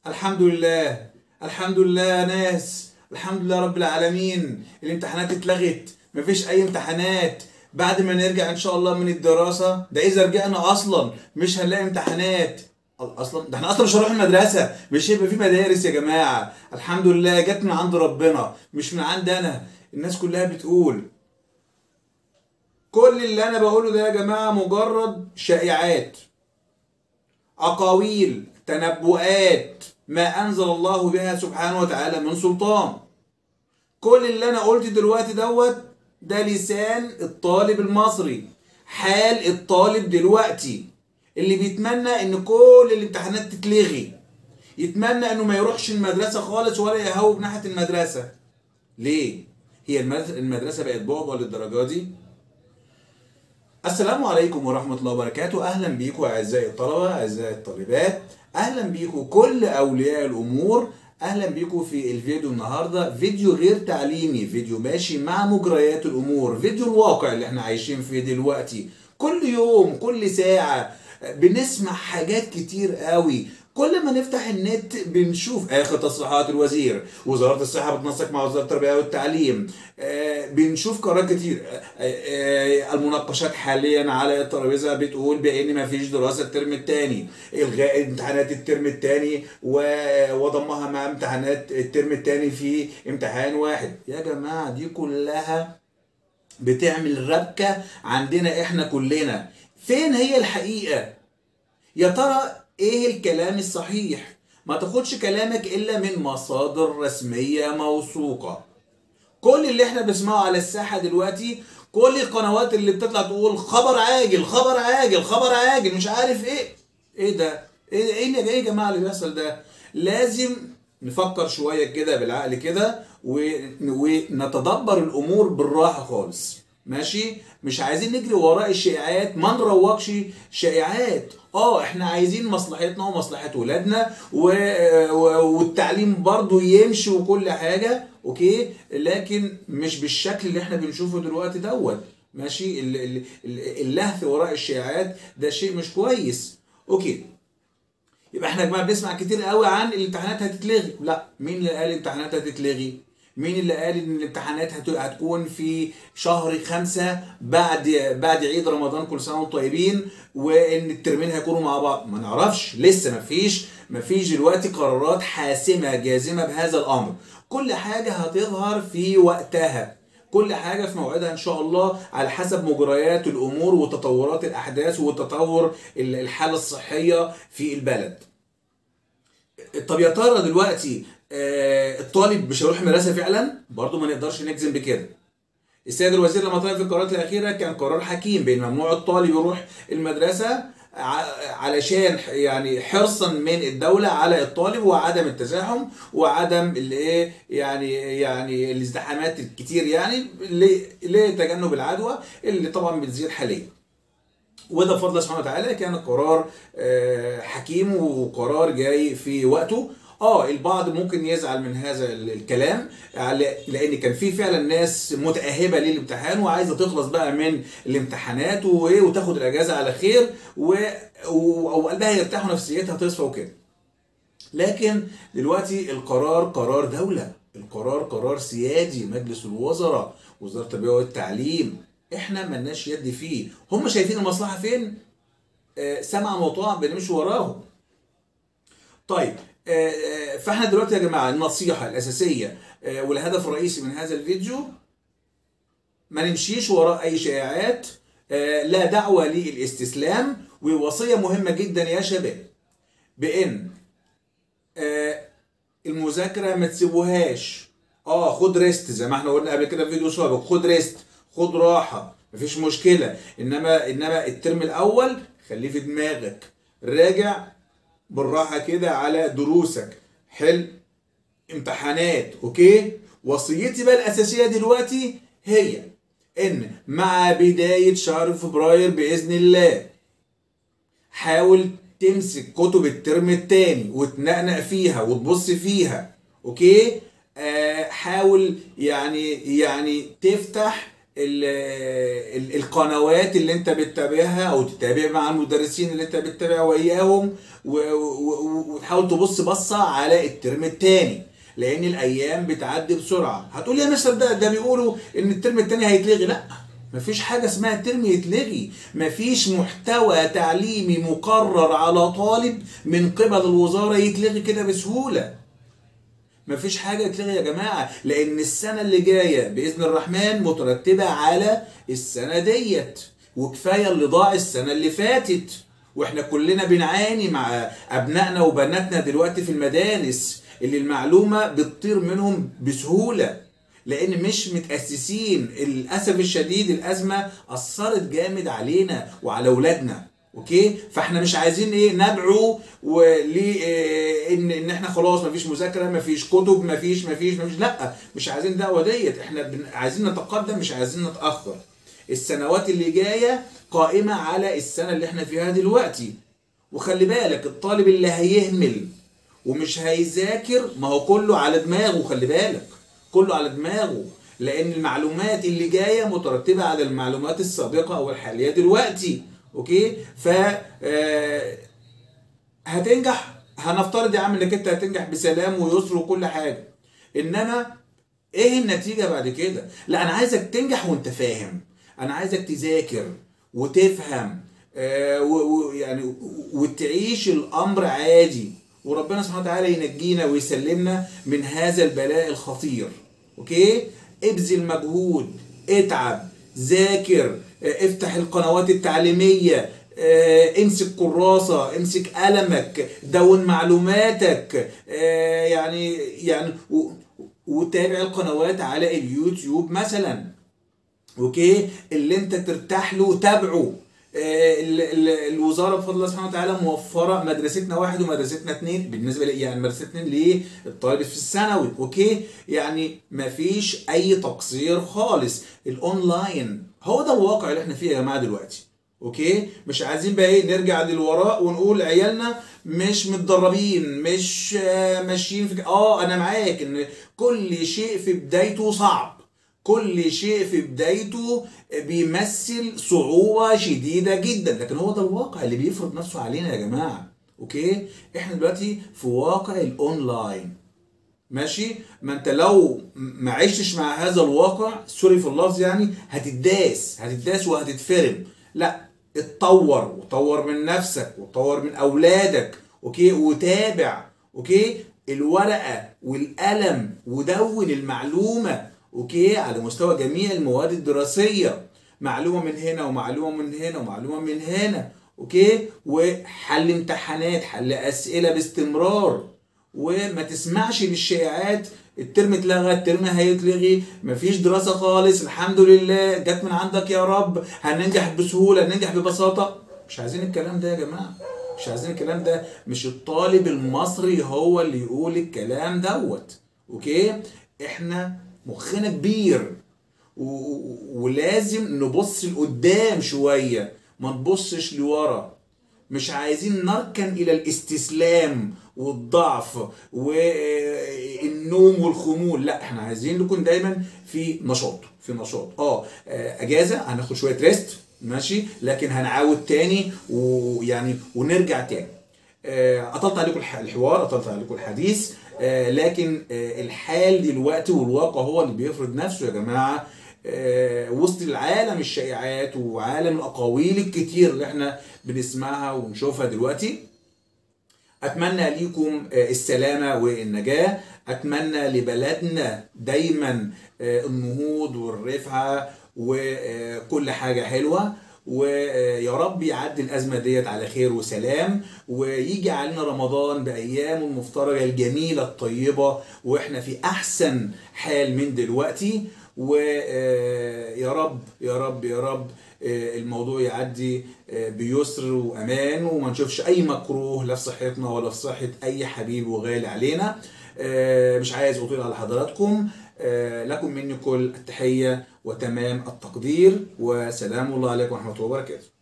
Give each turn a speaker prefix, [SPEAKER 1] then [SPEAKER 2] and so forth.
[SPEAKER 1] الحمد لله الحمد لله يا ناس الحمد لله رب العالمين الامتحانات اتلغت مفيش اي امتحانات بعد ما نرجع ان شاء الله من الدراسة ده اذا رجعنا اصلا مش هنلاقي امتحانات اصلا ده احنا اصلا مش هنروح المدرسة مش هيبقى في مدارس يا جماعة الحمد لله جت من عند ربنا مش من عند انا الناس كلها بتقول كل اللي انا بقوله ده يا جماعة مجرد شائعات أقاويل تنبؤات ما أنزل الله بها سبحانه وتعالى من سلطان كل اللي أنا قلت دلوقتي دوت ده لسان الطالب المصري حال الطالب دلوقتي اللي بيتمنى ان كل الامتحانات تتلغي يتمنى انه ما يروحش المدرسة خالص ولا يهوب ناحية المدرسة ليه؟ هي المدرسة المدرسة بقت بعبع للدرجة دي؟ السلام عليكم ورحمة الله وبركاته أهلا بيكم أعزائي الطلبة أعزائي الطالبات أهلا بيكم كل أولياء الأمور أهلا بيكم في الفيديو النهاردة فيديو غير تعليمي فيديو ماشي مع مجريات الأمور فيديو الواقع اللي احنا عايشين فيه دلوقتي كل يوم كل ساعة بنسمع حاجات كتير قوي كل ما نفتح النت بنشوف اخر تصريحات الوزير وزاره الصحه بتنسق مع وزاره التربيه والتعليم آه، بنشوف قرارات كتير آه، آه، المناقشات حاليا على الترابيزه بتقول بان ما فيش دراسه الترم الثاني الغاء امتحانات الترم الثاني وضمها مع امتحانات الترم الثاني في امتحان واحد يا جماعه دي كلها بتعمل ربكه عندنا احنا كلنا فين هي الحقيقه يا ترى ايه الكلام الصحيح ما تاخدش كلامك الا من مصادر رسمية موثوقة كل اللي احنا بنسمعه على الساحة دلوقتي كل القنوات اللي بتطلع تقول خبر عاجل خبر عاجل خبر عاجل مش عارف ايه ايه ده ايه ده ايه, إيه يا جماعة اللي بيحصل ده لازم نفكر شوية كده بالعقل كده ونتدبر الامور بالراحة خالص ماشي مش عايزين نجري وراء الشائعات ما نروجش شائعات اه احنا عايزين مصلحتنا ومصلحة ولادنا و... و... والتعليم برضو يمشي وكل حاجة اوكي لكن مش بالشكل اللي احنا بنشوفه دلوقتي دوت ماشي ال... ال... اللهث وراء الشائعات ده شيء مش كويس اوكي يبقى احنا يا جماعه بنسمع كتير قوي عن الامتحانات هتتلغي لا مين اللي قال الامتحانات هتتلغي مين اللي قال ان الامتحانات هتكون في شهر خمسة بعد بعد عيد رمضان كل سنه وانتم طيبين وان الترمين هيكونوا مع بعض ما نعرفش لسه ما فيش ما فيش دلوقتي قرارات حاسمه جازمه بهذا الامر كل حاجه هتظهر في وقتها كل حاجه في موعدها ان شاء الله على حسب مجريات الامور وتطورات الاحداث وتطور الحاله الصحيه في البلد طب يا ترى دلوقتي الطالب مش هيروح المدرسه فعلا برضه ما نقدرش نجزم بكده السيد الوزير لما طلع في القرارات الاخيره كان قرار حكيم بان ممنوع الطالب يروح المدرسه علشان يعني حرصا من الدوله على الطالب وعدم التزاحم وعدم الايه يعني يعني الازدحامات الكتير يعني لتجنب العدوى اللي طبعا بتزيد حاليا وده بفضل الله سبحانه وتعالى كان قرار حكيم وقرار جاي في وقته اه البعض ممكن يزعل من هذا الكلام لان كان في فعلا ناس متاهبه للامتحان وعايزه تخلص بقى من الامتحانات وتاخد الاجازه على خير وقلبها يرتاح ونفسيتها تصفى وكده لكن دلوقتي القرار قرار دوله القرار قرار سيادي مجلس الوزراء وزاره التربيه والتعليم احنا ملناش يد فيه هم شايفين المصلحه فين آه سمعا وطاعا بنمشي وراهم طيب فاحنا دلوقتي يا جماعه النصيحه الاساسيه والهدف الرئيسي من هذا الفيديو ما نمشيش وراء اي شائعات لا دعوه للاستسلام ووصيه مهمه جدا يا شباب بان المذاكره ما تسيبوهاش اه خد ريست زي ما احنا قلنا قبل كده في فيديو سابق خد ريست خد راحه مفيش مشكله انما انما الترم الاول خليه في دماغك راجع بالراحه كده على دروسك حل امتحانات اوكي وصيتي بقى الاساسيه دلوقتي هي ان مع بدايه شهر فبراير باذن الله حاول تمسك كتب الترم الثاني وتنقنق فيها وتبص فيها اوكي آه حاول يعني يعني تفتح ال ال القنوات اللي انت بتتابعها او تتابع مع المدرسين اللي انت بتتابع وياهم و- و- وتحاول تبص بصه على الترم الثاني لان الايام بتعدي بسرعه هتقول يا مستر ده ده بيقولوا ان الترم الثاني هيتلغي لا مفيش حاجة اسمها ترم يتلغي مفيش محتوى تعليمي مقرر على طالب من قبل الوزارة يتلغي كده بسهولة مفيش حاجة تلغي يا جماعة لأن السنة اللي جاية بإذن الرحمن مترتبة على السنة ديت وكفاية اللي ضاع السنة اللي فاتت واحنا كلنا بنعاني مع أبنائنا وبناتنا دلوقتي في المدارس اللي المعلومة بتطير منهم بسهولة لأن مش متأسسين للأسف الشديد الأزمة أثرت جامد علينا وعلى أولادنا اوكي فاحنا مش عايزين ايه ندعو ول إيه ان ان احنا خلاص مفيش مذاكره مفيش كتب مفيش مفيش مفيش لا مش عايزين دعوه ديت احنا بن- عايزين نتقدم مش عايزين نتاخر السنوات اللي جايه قائمه على السنه اللي احنا فيها دلوقتي وخلي بالك الطالب اللي هيهمل ومش هيذاكر ما هو كله على دماغه خلي بالك كله على دماغه لان المعلومات اللي جايه مترتبه على المعلومات السابقه او الحاليه دلوقتي اوكي ف آه، هتنجح هنفترض يا عم انك انت هتنجح بسلام ويسر وكل حاجه انما ايه النتيجه بعد كده لا انا عايزك تنجح وانت فاهم انا عايزك تذاكر وتفهم آه، و- و- يعني و- وتعيش الامر عادي وربنا سبحانه وتعالى ينجينا ويسلمنا من هذا البلاء الخطير اوكي ابذل مجهود اتعب ذاكر آه، افتح القنوات التعليمية آه، امسك كراسة امسك قلمك دون معلوماتك آه، يعني يعني و- وتابع القنوات على اليوتيوب مثلا اوكي اللي انت ترتاح له تابعه آه، ال- ال- الوزاره بفضل الله سبحانه وتعالى موفره مدرستنا واحد ومدرستنا اثنين بالنسبه لي يعني مدرسه اثنين للطالب في الثانوي اوكي يعني مفيش اي تقصير خالص الاونلاين هو ده الواقع اللي احنا فيه يا جماعه دلوقتي اوكي مش عايزين بقى ايه نرجع للوراء ونقول عيالنا مش متدربين مش آه، ماشيين في اه انا معاك ان كل شيء في بدايته صعب كل شيء في بدايته بيمثل صعوبة شديدة جدا لكن هو ده الواقع اللي بيفرض نفسه علينا يا جماعة اوكي احنا دلوقتي في واقع الاونلاين ماشي ما انت لو ما عشتش مع هذا الواقع سوري في اللفظ يعني هتداس هتداس وهتتفرم لا اتطور وطور من نفسك وطور من اولادك اوكي وتابع اوكي الورقه والقلم ودون المعلومه اوكي على مستوى جميع المواد الدراسيه معلومه من هنا ومعلومه من هنا ومعلومه من هنا اوكي وحل امتحانات حل اسئله باستمرار وما تسمعش للشائعات الترم اتلغى الترم هيتلغي مفيش دراسة خالص الحمد لله جت من عندك يا رب هننجح بسهولة ننجح ببساطة مش عايزين الكلام ده يا جماعة مش عايزين الكلام ده مش الطالب المصري هو اللي يقول الكلام دوت اوكي احنا مخنا كبير و- و- ولازم نبص لقدام شوية ما نبصش لورا مش عايزين نركن الى الاستسلام والضعف والنوم والخمول لا احنا عايزين نكون دايما في نشاط في نشاط اه آه، اجازه هناخد شويه ريست ماشي لكن هنعاود تاني ويعني ونرجع تاني آه، اطلت عليكم الح- الحوار اطلت عليكم الحديث آه، لكن آه، الحال دلوقتي والواقع هو اللي بيفرض نفسه يا جماعه آه، وسط العالم الشائعات وعالم الاقاويل الكتير اللي احنا بنسمعها ونشوفها دلوقتي اتمنى ليكم آه، السلامه والنجاه اتمنى لبلدنا دايما آه، النهوض والرفعه وكل حاجه حلوه ويا رب يعدي الازمه ديت على خير وسلام ويجي علينا رمضان بايامه المفترجه الجميله الطيبه واحنا في احسن حال من دلوقتي ويا رب يا رب يا رب آه، الموضوع يعدي آه، بيسر وامان وما نشوفش اي مكروه لا في صحتنا ولا في صحه اي حبيب وغالي علينا آه، مش عايز اطيل على حضراتكم آه، لكم مني كل التحيه وتمام التقدير وسلام الله عليكم ورحمه الله وبركاته